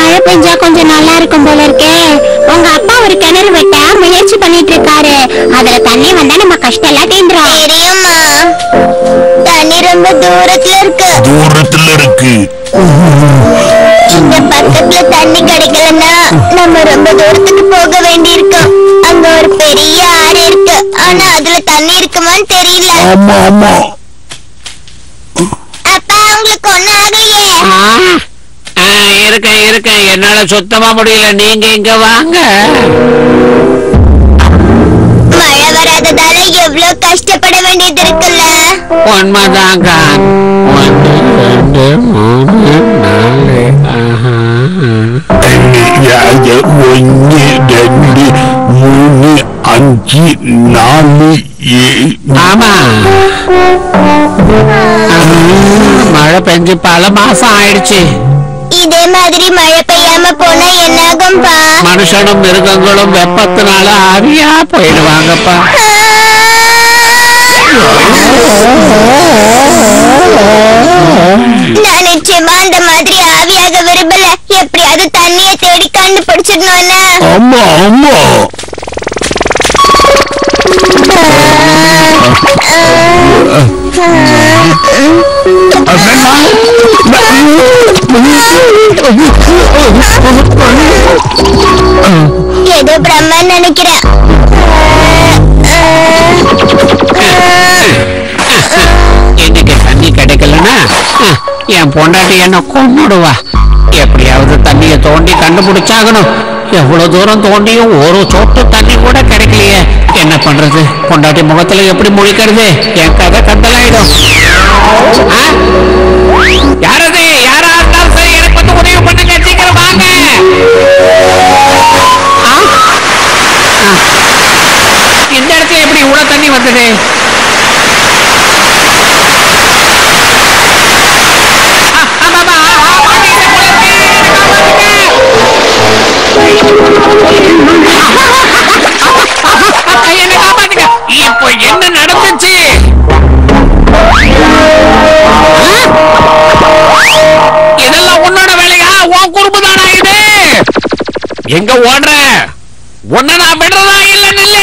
மழை பெஞ்சா கொஞ்சம் நல்லா இருக்கும் போல இருக்கே உங்க அப்பா ஒரு கிணறு வெட்ட முயற்சி பண்ணிட்டு இருக்காரு அதுல தண்ணி வந்தா நம்ம கஷ்டம் எல்லாம் தீந்துரும் தெரியுமா தண்ணி ரொம்ப தூரத்துல இருக்கு தூரத்துல இருக்கு இங்க பக்கத்துல தண்ணி கிடைக்கலன்னா நம்ம ரொம்ப தூரத்துக்கு போக வேண்டியிருக்கும் அங்க ஒரு பெரிய ஆறு இருக்கு ஆனா அதுல தண்ணி இருக்குமான்னு தெரியல ஆமா ஆமா அப்பா உங்களுக்கு ஒண்ணும் ஆகலையே ஆ, ஆ, இருக்கேன் இருக்கேன் என்னால சுத்தமா முடியல நீங்க இங்க வாங்க மழை வராததால எவ்வளவு கஷ்டப்பட வேண்டியது இருக்குல்ல உண்மைதாங்க ஒன்று ரெண்டு மூணு நாலு ஆஹா. அது ஒன்னு ரெண்டு மூணு அஞ்சு நாலு ஏழு ஆமா ஆ, மழை பெஞ்சு பல மாசம் ஆயிடுச்சு இதே மாதிரி மழை பெய்யாம போனா என்னாகும்பா மனுஷனும் மிருகங்களும் வெப்பத்தினால ஆவியா போயிடுவாங்கப்பா நான் நிச்சயமா அந்த மாதிரி ஆவியாக விரும்பல எப்படியாவது தண்ணியை தேடி கண்டுபிடிச்சிடணும்னா ஆமா ஆமா ஏதோ பிரம்மன் நினைக்கிறேன் இன்னைக்கு தண்ணி கிடைக்கலன்னா அஹ், என் பொண்டாட்டி என்ன கொன்னுடுவா எப்படியாவது தண்ணியை தோண்டி கண்டுபிடிச்சாகணும் எவ்வளவு தூரம் தோண்டியும் ஒரு சொட்டு தண்ணி கூட கிடைக்கலையே என்ன பண்றது பொண்டாட்டி முகத்துல எப்படி முழிக்கிறது என் கதை கந்தலாயிடும் ஆ? யாரது யாரா இருந்தாலும் சரி எனக்கு வந்து உதவி பண்ணுங்க சீக்கிரம் வாங்க ஆ? ஆ. இந்த இடத்துல எப்படி இவ்வளவு தண்ணி வந்தது என்ன காப்பாத்துங்க இப்போ என்ன நடந்துச்சு இதெல்லாம் உன்னோட வேலையா உன் குறும்பு தானா இது எங்க ஓடுற உன்னை நான் விடுறதா இல்ல நில்லு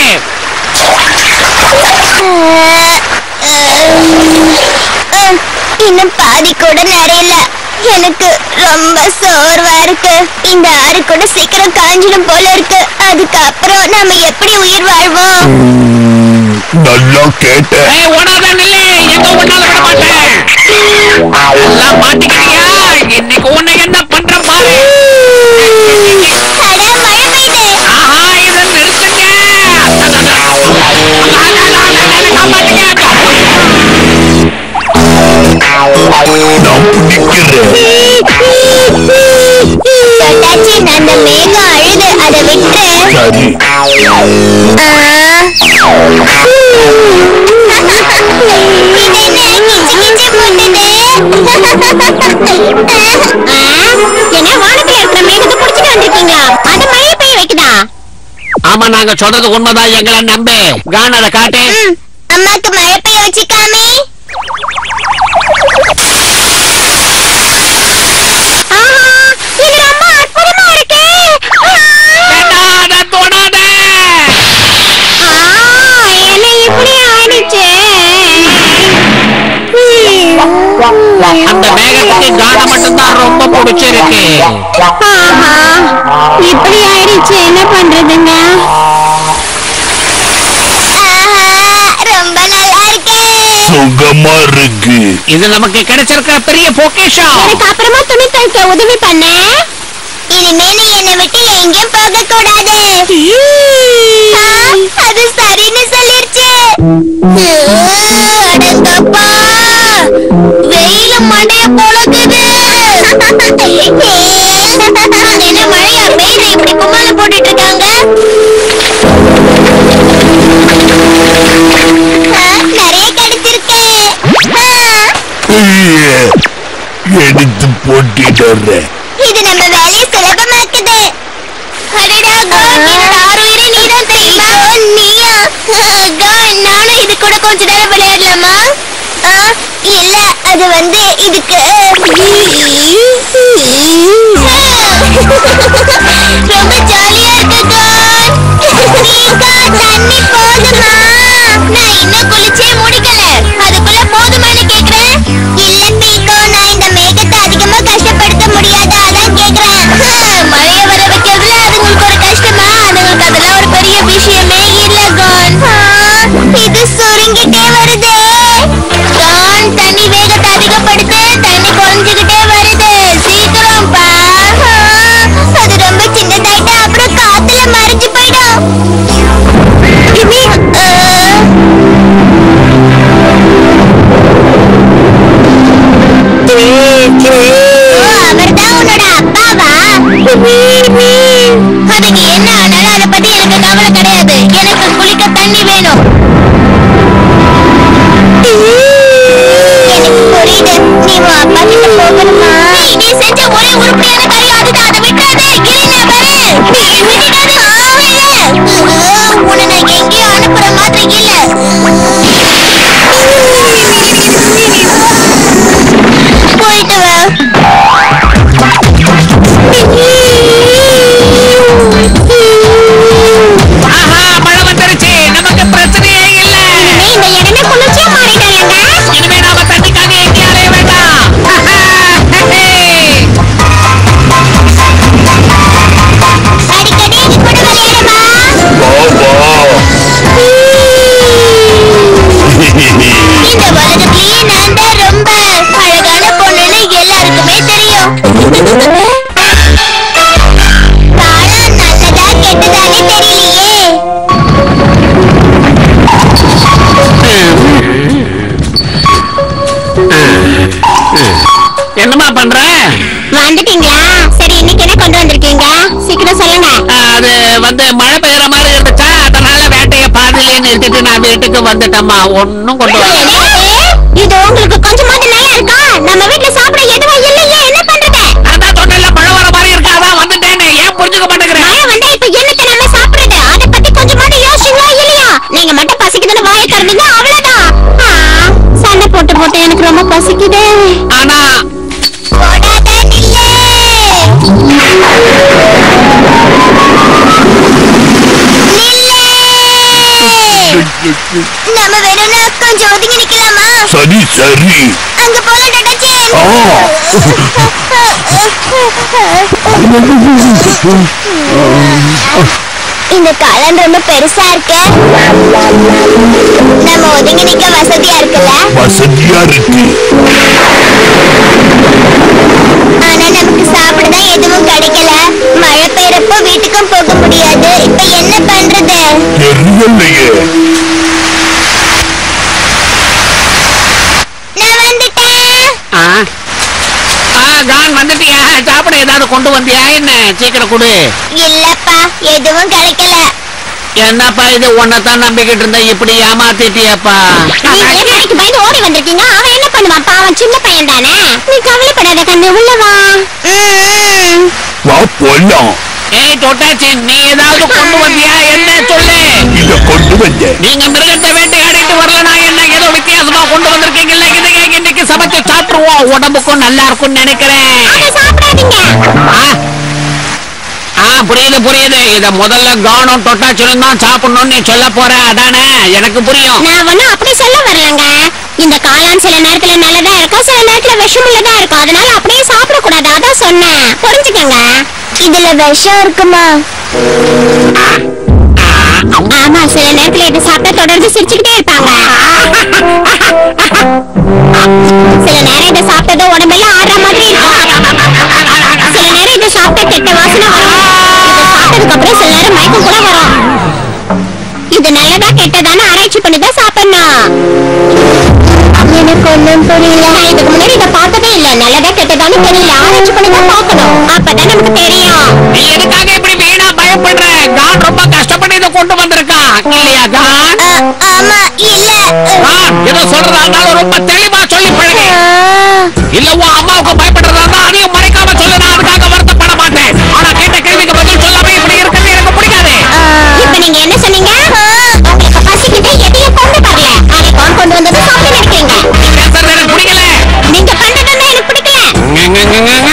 அஹ், இன்னும் பாதி கூட நிறையல எனக்கு ரொம்ப சோர்வா இருக்கு இந்த ஆறு கூட சீக்கிரம் காஞ்சிடும் போல இருக்கு அதுக்கப்புறம் நாம எப்படி உயிர் வாழ்வோம் ம், நல்லா கேட்ட ஏய் ஓடாத நில்லு எங்க ஒன்னால விட மாட்டேன் எல்லாம் மாட்டிக்கிறியா இன்னைக்கு உன்னை என்ன பண்ற பாரு அட, மழை பெய்யுது ஆஹா இதை நிறுத்துங்க நான் பிடிக்கிறேன் தொட்டாச்சி அந்த மேகம் அழுது அதை விட்டு சரி என்ன வானத்துல இருக்கிற மேகத்தை புடிச்சிட்டு வந்திருக்கீங்களா அது மழை பெய்ய வைக்குதா ஆமா நாங்க சொல்றது உண்மைதான் எங்களை நம்பு கானத காட்டு அம்மாக்கு மழை பெய்ய வச்சுக்காமே இது ரொம்ப அற்புதமா இருக்கே தொடாத, தொடாத. என்ன இப்படி ஆயிடுச்சு அந்த மேகத்துக்கு கானம் மட்டும்தான் ரொம்ப பிடிச்சிருக்கு ஆஹா இப்படி ஆயிடுச்சு என்ன பண்றதுங்க ரொம்ப நல்லா இருக்கே சுகமா இருக்கு இது நமக்கு கிடைச்சிருக்கிற பெரிய பொக்கிஷம் எனக்கு அப்புறமா துணி துவைக்க உதவி பண்ண இனிமே நீ என்னை விட்டு எங்கேயும் போக கூடாது அது சரின்னு சொல்லிருச்சு அடங்கப்பா வெயில மண்டைய பொழக்குது என்ன மழையா வெயில இப்படி கும்மால போட்டுட்டு இருக்காங்க ஆ, நிறைய கிடைச்சிருக்கேன் ஐயே, எடுத்து போட்டிடுறேன் இது நம்ம வேலையை சுலபமாக்குது அடடா கான் என்னோட ஆறு உயிரை நீதான் தெரியுமா நீயா கான் நானும் இது கூட கொஞ்ச நேரம் விளையாடலாமா ஆ, இல்ல அது வந்து இதுக்கு இது சுருங்கிட்டே வருதே டான் தண்ணி வேகத்தை அதிகப்படுத்து தண்ணி குறைஞ்சுகிட்டே வருது சீக்கிரம் பா அது ரொம்ப சின்னதாயிட்டா அப்புறம் காத்துல மறைஞ்சு போயிடும் அஹ், ஓ, அவர்தான் உன்னோட அப்பாவா அதுக்கு என்ன ஆனாலும் அதை பத்தி எனக்கு கவலை கிடையாது எனக்கு குளிக்க தண்ணி வேணும் எனக்கு புரியுது நீ உன் அப்பா கிட்ட போகணுமா நீ செஞ்ச ஒரே உருப்படியான காரியம் அதுதான் அதை விட்டுறாதே இல்லைன்னா பாரு நீ விட்டுடாதே ஆகல உன்னை நான் எங்கேயும் அனுப்புற மாதிரி இல்ல போயிட்டு வா ஆஹா மழை வந்துருச்சு நமக்கு பிரச்சனையே இல்ல இந்த இடமே குளிர்ச்சியா மாறிட்டாங்க இனிமே நாம தண்ணிக்காக எங்கேயும் அலைய வேண்டாம் ஆஹா, ஹே, ஹே. அடிக்கடி எங்க கூட விளையாடுமா வா வா இந்த உலகத்திலேயே நான் தான் ரொம்ப அழகான பொண்ணுன்னு எல்லாருக்குமே தெரியும் காலம் நல்லதா கெட்டதானே தெரியலையே என்னம்மா பண்ற வந்துட்டீங்களா சரி இன்னைக்கு என்ன கொண்டு வந்திருக்கீங்க சீக்கிரம் சொல்லுங்க அது வந்து மழை பெய்யற மாதிரி இருந்துச்சா அதனால வேட்டைய பாதியிலே நிறுத்திட்டு நான் வீட்டுக்கு வந்துட்டேம்மா ஒன்னும் கொண்டு வரல என்னது? இது உங்களுக்கு கொஞ்சமாவது நல்லா இருக்கா நம்ம வீட்ல சாப்பிட எதுவும் இல்லையே என்ன பண்றது நான் தான் சொன்னேன்ல மழை வர மாதிரி இருக்கு அதான் வந்துட்டேன்னு ஏன் புரிஞ்சுக்க மாட்டேங்கிறேன் மழை வந்தா இப்ப என்னத்தை நம்ம சாப்பிடுறது அத பத்தி கொஞ்சமாவது யோசிச்சீங்களா இல்லையா நீங்க மட்டும் பசிக்குதுன்னு வாயை திறந்தீங்க அவ்வளவுதான் ஆ, சண்டை போட்டு போட்டு எனக்கு ரொம்ப பசிக்குது ஆனா போடாத நில்லு நில்லு நம்ம வேணும்னா கொஞ்சம் ஒதுங்கி நிக்கலாமா சரி சரி அங்க போலாம் டடச்சேன் ஆ இந்த காலம் ரொம்ப பெருசா இருக்கு நம்ம ஒதுங்கி நிக்க வசதியா இருக்குல்ல வசதியா இருக்கு ஆனா நமக்கு சாப்பிடதான் எதுவும் கிடைக்கல மழை பெய்யறப்போ வீட்டுக்கும் போக முடியாது இப்ப என்ன பண்றது தெரியலையே நான் வந்துட்டேன் ஆ ஆ கான் வந்துட்டியா சாப்பிட ஏதாவது கொண்டு வந்தியா என்ன சீக்கிரம் கொடு இல்லப்பா எதுவும் கிடைக்கல என்னப்பா இது உன்னைத்தான் நம்பிக்கிட்டு இருந்தேன் இப்படி ஏமாத்திட்டியப்பா நீங்க ஏன் நாய்க்கு பயந்து ஓடி வந்திருக்கீங்க அவன் என்ன பண்ணுவான் பாவம் சின்ன பையன் தானே நீ கவலைப்படாத கண்ணு உள்ள வா ம்ம். வா போலாம் ஏய் தொட்டாச்சி நீ ஏதாவது கொண்டு வந்தியா என்ன சொல்லு இத கொண்டு வந்தேன் நீங்க மிருகத்தை வேட்டையாடிட்டு வரலனா என்ன ஏதோ வித்தியாசமா கொண்டு வந்திருக்கீங்கல்ல இதை இன்னைக்கு சமைச்சு சாப்பிட்டுருவோம் உடம்புக்கும் நல்லா இருக்கும்னு நினைக்கிறேன் அதை சாப்பிடாதீங்க ஆ? ஆ புரியுது புரியுது இத முதல்ல கவனம் தொட்டாச்சிலும் தான் சாப்பிடணும்னு நீ சொல்ல போற அதானே எனக்கு புரியும் நான் ஒண்ணும் அப்படி சொல்ல வரலங்க இந்த காளான் சில நேரத்துல நல்லதா இருக்கும் சில நேரத்துல விஷமுள்ளதா இருக்கும் அதனால அப்படியே சாப்பிடக்கூடாது அதான் சொன்னேன் புரிஞ்சுக்கங்க இதுல விஷம் இருக்குமா ஆமா சில நேரத்துல இதை சாப்பிட்டா தொடர்ந்து சிரிச்சுக்கிட்டே இருப்பாங்க சில நேரம் இதை சாப்பிட்டதும் உடம்பெல்லாம் ஆடுற மாதிரி இருக்கும் சில நேரம் இதை சாப்பிட்டா கெட்ட வாசனை வரும் இதை சாப்பிட்டதுக்கு அப்புறம் சில நேரம் மயக்கம் கூட வரும் இது நல்லதா கெட்டதான்னு ஆராய்ச்சி பண்ணி தான் சாப்பிடணும் எனக்கு ஒண்ணும் புரியல நான் இதுக்கு முன்னாடி இதை பார்த்ததே இல்ல நல்லதா கெட்டதான்னு தெரியல ஆராய்ச்சி பண்ணி தான் பார்க்கணும் அப்பதான் நமக்கு தெரியும் நீ எதுக்காக இப்படி வீணா பயப்படுற கான் ரொம்ப கஷ்டப்பட்டு இதை கொண்டு வந்திருக்கான் இல்லையா கான் அ, ஆமா இல்ல கான் ஏதோ சொல்றதா இருந்தாலும் ரொம்ப தெளிவா சொல்லி பழகு ஆ, இல்ல உன் அம்மாவுக்கு பயப்படுறதா இருந்தா அதையும் மறைக்காம சொல்லு நான் அதுக்காக வருத்தப்பட மாட்டேன் ஆனா கேட்ட கேள்விக்கு பதில் சொல்லாம இப்படி இருக்கிறது எனக்கு பிடிக்காது ஆ. இப்ப நீங்க என்ன சொன்னீங்க உங்களுக்கு பசிக்கிட்டு எதையும் கொண்டு வரல அதை கான் கொண்டு வந்தது சாப்பிட்டு இருக்கீங்க நீ பேசுறது எனக்கு பிடிக்கல நீங்க பண்றதுதான் எனக்கு பிடிக்கல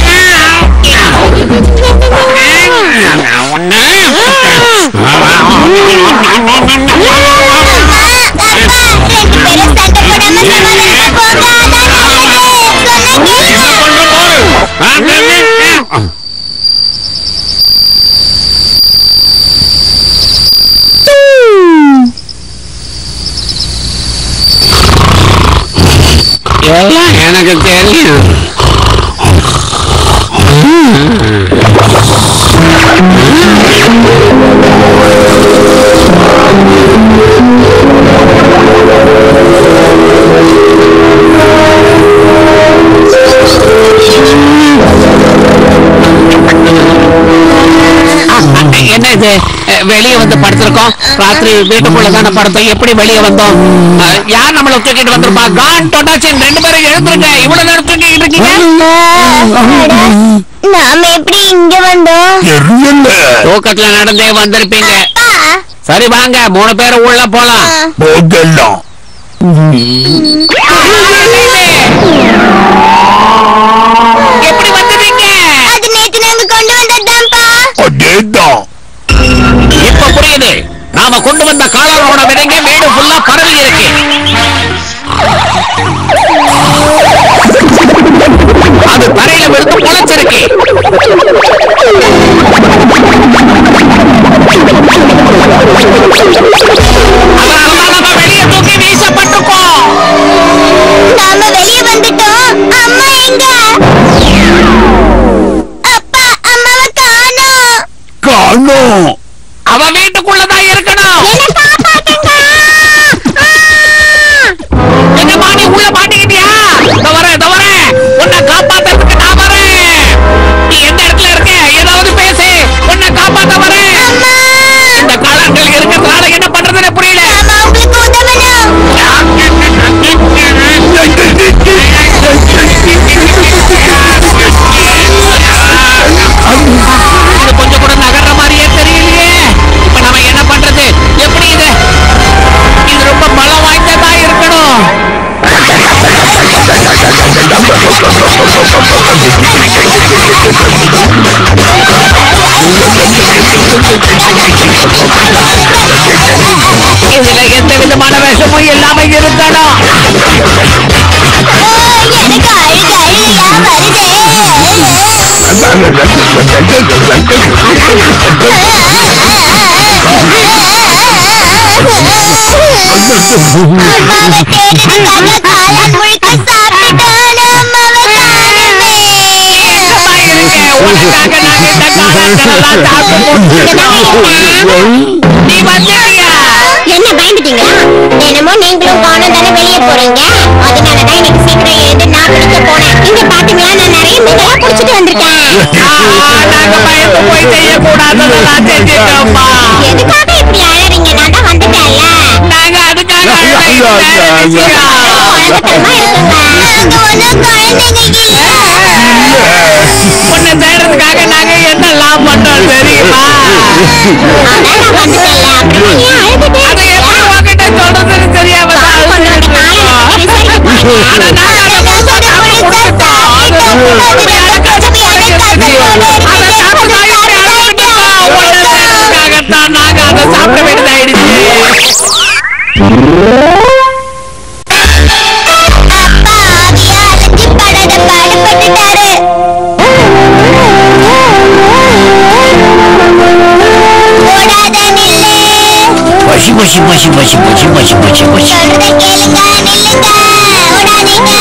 அப்பா, ரெண்டு பேரும் சண்டை போடாம சமாதானமா போங்க. அதான் நல்லது. சொன்னா கேளுங்க. எனக்கு தெரியும் என்ன இது அஹ், வெளிய வந்து படுத்திருக்கோம் ராத்திரி வீட்டுக்குள்ள தானே படுத்தோம் எப்படி வெளிய வந்தோம் அஹ், யார் நம்மள தூக்கிட்டு வந்திருப்பா கான் டொட்டாச்சின் ரெண்டு பேரும் எழுந்துருங்க இவ்வளவு நேரம் தூக்கிட்டு இருக்கீங்க அட, நாம எப்படி இங்க வந்தோம் தெரியல தூக்கத்துல நடந்தே வந்திருப்பீங்க அப்பா சரி வாங்க மூணு பேரும் உள்ள போலாம் போகலாம் எப்படி வந்துட்டீங்க அது நேத்து நாங்க கொண்டு வந்ததுதான்ப்பா அதேதான் இப்ப புரியுது நாம கொண்டு வந்த காளானோட விதைங்க வீடு ஃபுல்லா பரவி இருக்கு அது தரையில விழுந்து முளைச்சிருக்கு அதனாலதான் நம்ம வெளியே தூக்கி வீசப்பட்டிருக்கோம் நாம வெளிய வந்துட்டோம் அம்மா எங்க அப்பா அம்மாவை காணோம் காணோம் அவ வீட்டுக்குள்ளதான் இருக்கணும் என்னம்மா நீ உள்ள மாட்டிக்கிட்டியா இதோ வரேன் இதோ வரேன் உன்னை காப்பாத்துறதுக்கு நான் வரேன் நீ எந்த இடத்துல இருக்க ஏதாவது பேசு உன்னை காப்பாத்த வரேன் இந்த காலங்கள் இருக்கிறதுனால என்ன பண்றதுன்னு புரியல நாம உங்களுக்கு உதவணும் இது கொஞ்சம் கூட நகர்ற மாதிரியே தெரியலையே இப்ப நம்ம என்ன பண்றது எப்படி இது இது ரொம்ப பலம் வாய்ந்ததா இருக்கணும் இதுல எந்த விதமான விஷமும் இல்லாம இருக்கணும் எனக்கு அழுக அழுகையா அம்மாவை தேடுறதுக்காக காளான் முழுக்க சாப்பிட்டுட்டான அம்மாவை காணுமே உனக்காக நாங்க இந்த காலங்களெல்லாம் சாப்பிட்டு முடிச்சிட்டோம். நீ வந்துட்டியா என்ன பயந்துட்டீங்களா தினமும் நீங்களும் காணும் தானே வெளியே போறீங்க அதனாலதான் இன்னைக்கு சீக்கிரம் எழுந்து நான் குளிக்க போனேன் இங்க பாத்தீங்களா நான் நிறைய மீனெல்லாம் குடிச்சிட்டு வந்திருக்கேன் ஆ, நாங்க பயந்து போய் செய்யக்கூடாததெல்லாம் செஞ்சுட்டோம்மா எதுக்காக இப்படி அழறீங்க நான் தான் வந்துட்டேன்ல நாங்க அதுக்காக அழல, இது வேற விஷயம். குழந்தைத்தனமா இருக்குங்க நாங்க ஒண்ணும் குழந்தைங்க இல்ல உன்னை தேடுறதுக்காக நாங்க என்னெல்லாம் பண்ணோம் தெரியுமா அதான் நான் வந்துட்டேன்ல அப்புறமா ஏன் அழுதுட்டே அதை எப்படி உன்கிட்ட சொல்றதுன்னு தெரியாம தான் அழுதுட்டு இருக்கோம். ஆனா நாங்க அதை முழுசா சாப்பிட்டு முடிச்சிட்டோம். அது ரொம்ப எனக்கு அதை சாப்பிட்டு தான் இப்படி அழுதுட்டோம். உன்னை தேடுறதுக்காகத்தான் நாங்க அதை சாப்பிட வேண்டியதாயிடுச்சு அப்பா ஆவியா அலைஞ்சு படாத பாடுபட்டுட்டாரு ஓடாத நில்லு பசி பசி பசி பசி பசி பசி பசி பசி சொல்றத கேளுங்க நில்லுங்க ஓடாதீங்க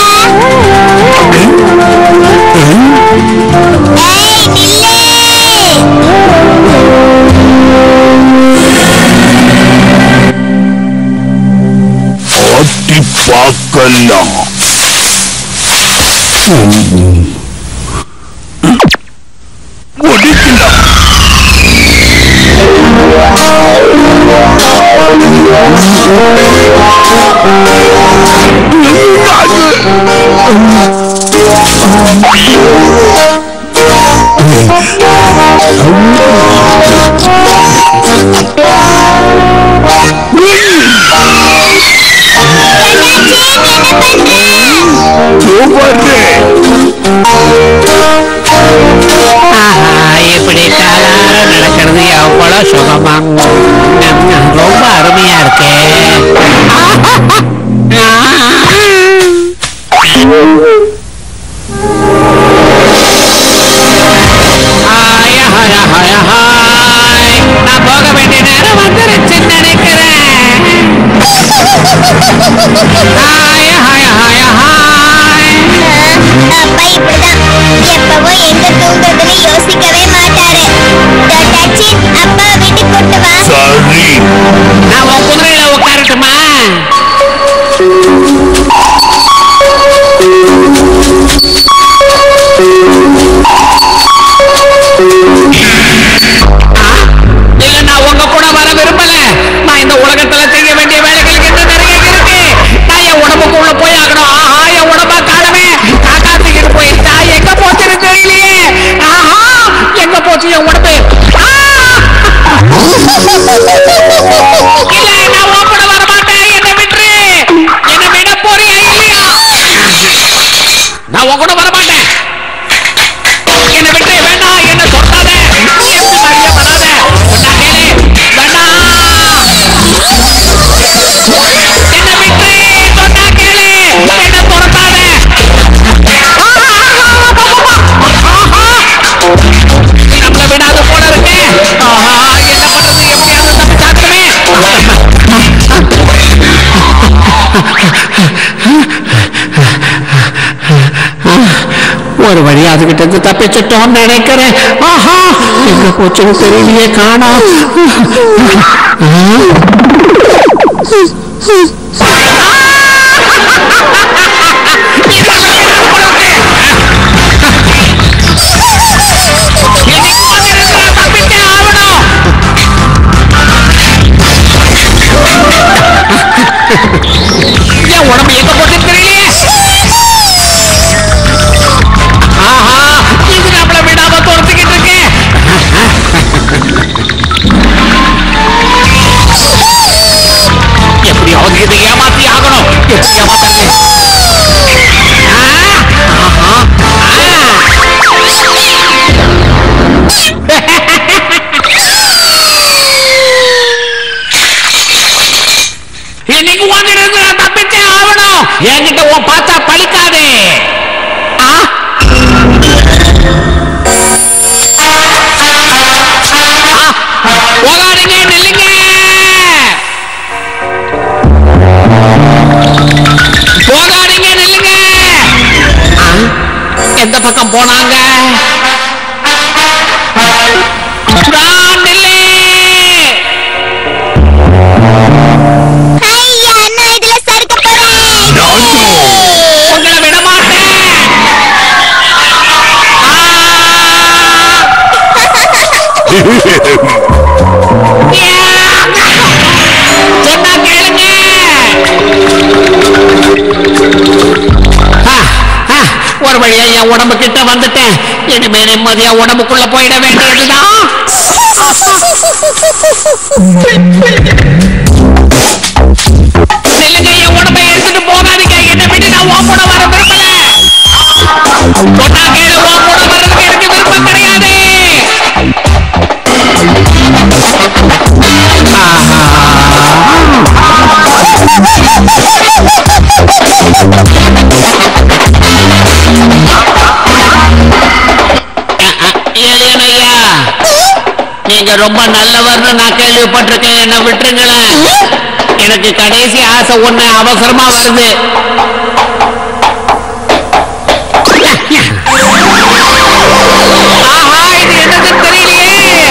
ஏய் நில்லு ஆட்டி பார்க்கலாம் ஒடிக்கலாம் சூப்பர் ஆஹா, இப்படி காலார நடக்கிறது எவ்வளவு சுகமா ரொம்ப அருமையா இருக்கே ஆய, ஹய, ஹய, ஹாய். நான் போக வேண்டிய நேரம் வந்துருச்சுன்னு நினைக்கிறேன் ஆய, ஹய, ஹய, ஹாய். அதுகிட்ட இருந்து தப்பிச்சிட்டோம்னு நினைக்கிறேன் ஆஹா எங்க போச்சுன்னு தெரியலையே காணோம் என் உடம்பு எங்க போட்டு தெரியலையே ஆஹா இது நம்மள விடாம துரத்துக்கிட்டு இருக்கு எப்படியாவது இதை ஏமாத்தி ஆகணும் எப்படி ஏமாத்தாங்க இன்னைக்கு உன்கிட்ட இருந்து நான் தப்பிச்சே ஆகணும் என்கிட்ட உன் பார்த்தா பழிக்காதே ஆ போகாதீங்க நில்லுங்க போகாதீங்க நில்லுங்க ஆ, எந்த பக்கம் போனாங்க நான் நில்லு ஐயா நான் இதுல சறுக்க போறேன் உங்களை விட மாட்டேன் சொன்னா கேளுங்க ஆ, ஆ, ஒரு வழியா என் உடம்பு கிட்ட வந்துட்டேன் இனிமே நிம்மதியா உடம்புக்குள்ள போயிட வேண்டியதுதான் நில்லுங்க என் உடம்பை எடுத்துட்டு போகாதீங்க என்ன விட்டு நான் உன் கூட வர விரும்பல சொன்னா கேளு உன் கூட வர்றதுக்கு எனக்கு விருப்பம் கிடையாது ஏலியன் ஐயா நீங்க ரொம்ப நல்லவர்னு நான் கேள்விப்பட்டிருக்கேன் என்ன விட்டுருங்களேன் எனக்கு கடைசி ஆசை ஒண்ணு அவசரமா வருது ஆஹா இது என்னதுன்னு தெரியலையே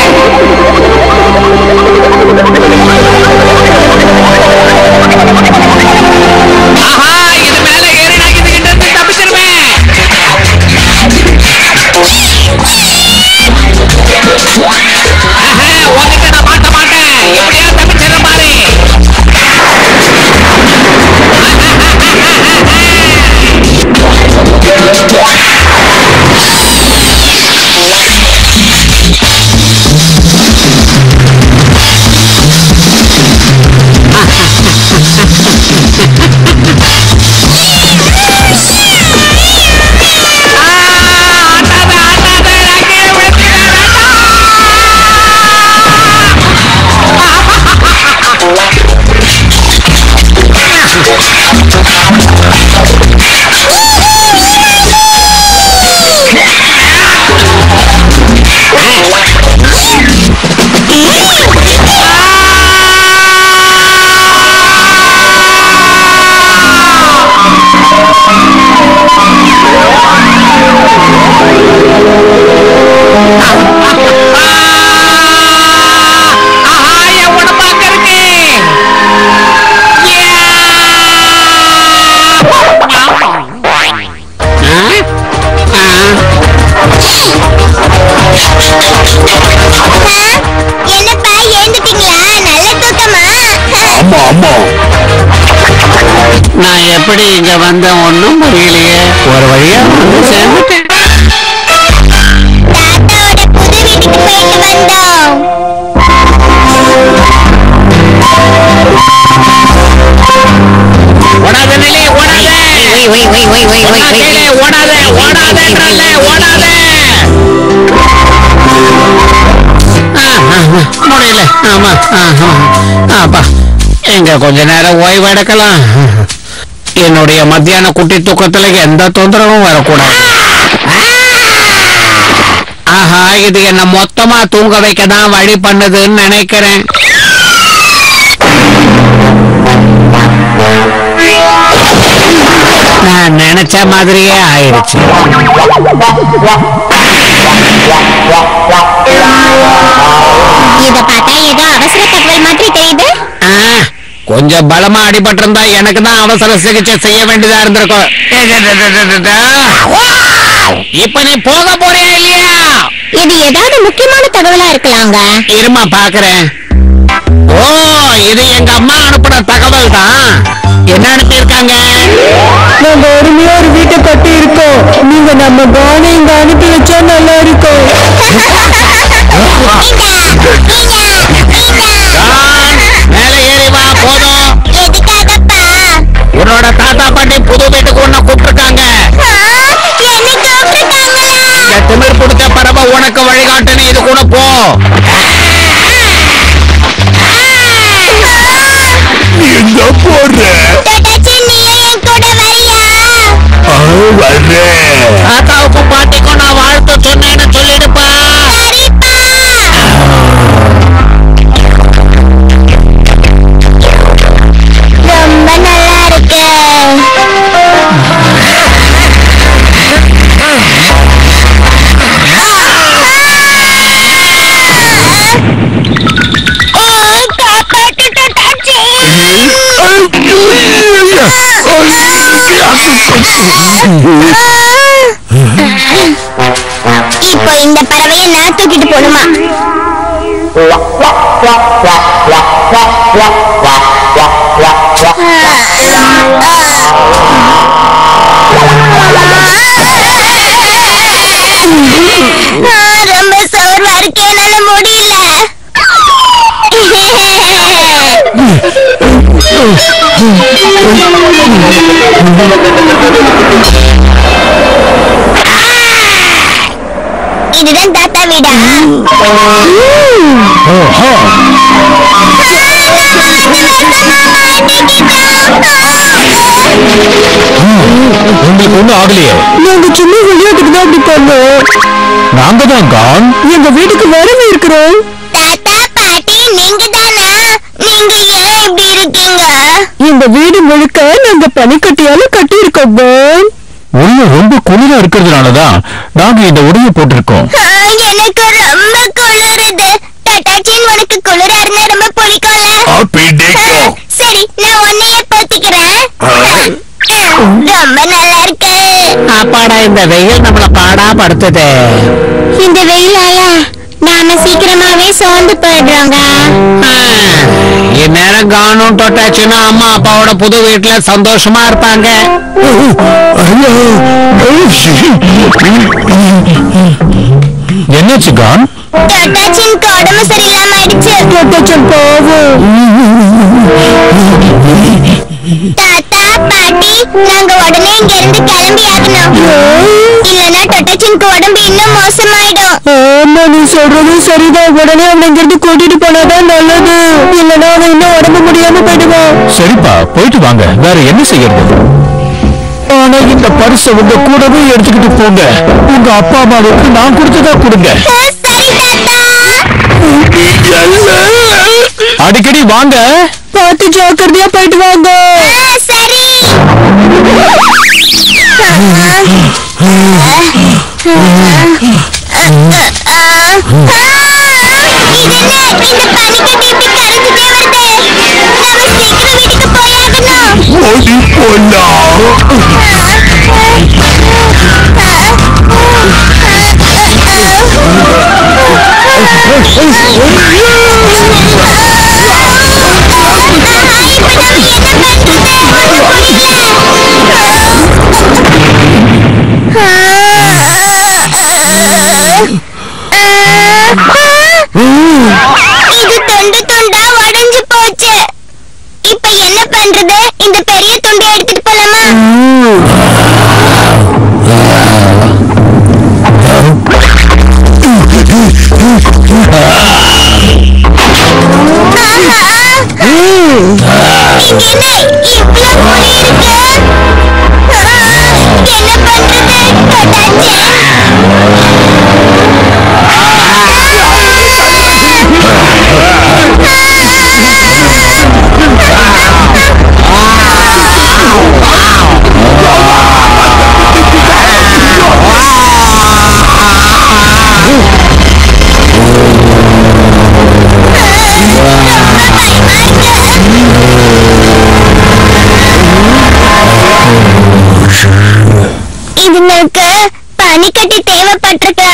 ஆஹா இது மேல ஏறி நான் இதுகிட்ட இருந்து தப்பிச்சிருவேன் ஆஹா, உன்கிட்ட நான் மாட்ட மாட்டேன் எப்படியா தப்பிச்சிடுற பாரு ஆட்டாத ஆட்டாத நான் கீழே விழுந்துட்டேன் ஆஹா என் உடம்பு அங்க இருக்கு என்னப்பா ஏந்துட்டீங்களா நல்ல தூக்கமா ஆமா ஆமா நான் எப்படி இங்க வந்தேன் ஒண்ணும் புரியலையே ஒரு வழியா வந்து சேர்ந்துட்டேன் தாத்தாவோட புது வீட்டுக்கு போயிட்டு வந்தோம் ஓடாத நிலை ஓடாத சொன்னா கேளு, ஓடாத ஓடாதன்றல்ல ஓடாத ஆ, ஆ, ஆ, முடியல ஆமா ஆ, ஆ, அப்பா எங்க கொஞ்ச நேரம் ஓய்வு எடுக்கலாம் என்னுடைய மத்தியான குட்டி தூக்கத்துல எந்த தொந்தரவும் வரக்கூடாது ஆஹா இது என்ன மொத்தமா தூங்க வைக்க தான் வழி பண்ணுதுன்னு நினைக்கிறேன் நான் நினைச்ச மாதிரியே ஆயிடுச்சு இத பார்த்தா ஏதோ அவசர தகவல் மாதிரி தெரியுது ஆ, கொஞ்சம் பலமா அடிபட்டிருந்தா எனக்கு தான் அவசர சிகிச்சை செய்ய வேண்டியதா இருந்திருக்கும் இப்ப நீ போக போறியா இல்லையா இது ஏதாவது முக்கியமான தகவலா இருக்கலாங்க இருமா பாக்குறேன் ஓ இது எங்க அம்மா அனுப்புன தகவல் தான் என்ன அனுப்பியிருக்காங்க நாங்க அருமையா ஒரு வீட்டை கட்டி இருக்கோம் நீங்க நம்ம கானை இங்க அனுப்பி வச்சா நல்லா இருக்கும் ஜான், மேலே ஏறி வா போதும் எதுக்காகப்பா உன்னோட தாத்தா பாட்டி புது வீட்டுக்கு உன்னை கூப்பிட்டுருக்காங்க ஆ, என்னை கூப்பிட்டுட்டாங்களா இந்த திமிர் பிடிச்ச பறவை உனக்கு வழிகாட்டுன்னு இது கூட போ எங்க போற தொட்டாச்சி நீயும் என் கூட வரியா ஆ, வர்றேன் தாத்தாவுக்கும் பாட்டிக்கும் நான் வாழ்த்து சொன்னேன்னு சொல்லிடுப்பா சரிப்பா ரொம்ப நல்லா இருக்கு ஆ, காப்பாத்து தொட்டாச்சி. இப்போ இந்த பறவையை நான் தூக்கிட்டு போகணுமா ஆ, ரொம்ப சோர்வா இருக்கு என்னால முடியல இதுதான் தாத்தா வீடா உங்களுக்கு ஒண்ணும் ஆகலையே நாங்க சும்மா விளையாட்டுக்கு தான் அப்படி பண்ணோம் நாங்க தான் கான் எங்க வீட்டுக்கு வரவே இருக்கிறோம் தாத்தா பாட்டி நீங்க தானா நீங்க ஏன் இப்படி இருக்கீங்க இந்த வீடு முழுக்க நாங்க பனிக்கட்டியால கட்டி இருக்கோம் பான் உள்ள ரொம்ப குளிரா இருக்கிறதுனாலதான் நாங்க இந்த உடைய போட்டிருக்கோம் ஆ, எனக்கு ரொம்ப குளிருது தட்டாச்சின் உனக்கு குளிரா இருந்தா ரொம்ப பிடிக்கும்ல ஆ, சரி நான் உன்னையே போத்திக்கிறேன் ரொம்ப நல்லா இருக்கு அப்பாடா இந்த வெயில் நம்மள பாடா படுத்துது இந்த வெயிலாயா நாம சீக்கிரமாவே சோர்ந்து போயிடுறோங்க இந்நேரம் காணும் தொட்டாச்சுன்னா அம்மா அப்பாவோட புது வீட்டுல சந்தோஷமா இருப்பாங்க என்னாச்சு கான் தொட்டாச்சின்க்கு உடம்பு சரியில்லாம ஆயிடுச்சு தொட்டாச்சன் பாவம் தாத்தா பாட்டி நாங்க உடனே இங்க இருந்து கிளம்பி ஆகணும் இல்லனா தொட்டாச்சின்க்கு உடம்பு இன்னும் மோசமாயிடும் ஆமா நீ சொல்றதும் சரிதான் உடனே அவனை இங்கிருந்து கூட்டிட்டு போனாதான் நல்லது இல்லனா அவன் இன்னும் உடம்பு முடியாம போயிடுவான் சரிப்பா போயிட்டு வாங்க வேற என்ன செய்யறது ஆனா இந்த பரிசை உங்க கூடவே எடுத்துக்கிட்டு போங்க உங்க அப்பா அம்மாவுக்கு நான் கொடுத்ததா கொடுங்க ஆ, சரி தாத்தா அடிக்கடி வாங்க பார்த்து ஜாக்கிரதையா போயிட்டு வாங்க ஆ, சரி இது என்ன இந்த பனிக்கட்டி இப்படி கரைஞ்சிட்டே வருது நாம சீக்கிரம் வீட்டுக்கு போயாகணும் ஓடி போலாம் இது துண்டு துண்டா உடைஞ்சு போச்சு இப்ப என்ன பண்றது இந்த பெரிய துண்டை எடுத்துட்டு போலாமா இங்க என்ன இவ்ளோ புளி இருக்கு என்ன பண்றது தொட்டாச்சு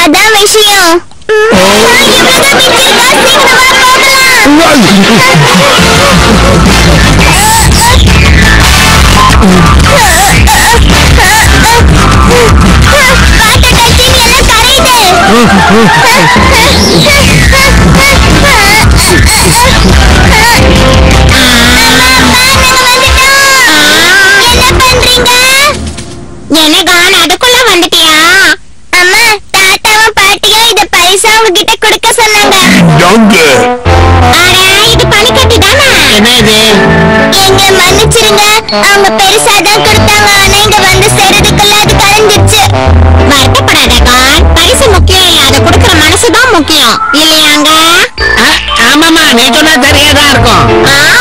அதான் விஷயம் இவ்வளவுதான் மிஞ்சிருக்கா சீக்கிரமா போகலாம் வாட்டர் டச்சிங் எல்லாம் கரையுது என்ன பண்றீங்க என்னகான் அதுக்குள்ள வந்துட்டியா அம்மா தாத்தாவும் பாட்டியும் இத பைசா உங்ககிட்ட கொடுக்க சொன்னாங்க அட இது பனிக்கட்டி தானே என்ன இது எங்க மன்னிச்சிருங்க அவங்க பெருசா தான் கொடுத்தாங்க ஆனா இங்க வந்து சேர்றதுக்குள்ள அது கலைஞ்சிருச்சு வருத்தப்படாத கான் பரிசு முக்கியம் இல்ல அதை கொடுக்கிற மனசுதான் முக்கியம் இல்லையாங்க ஆ, ஆமாமா நீ சொன்னா சரியா தான் இருக்கும் ஆ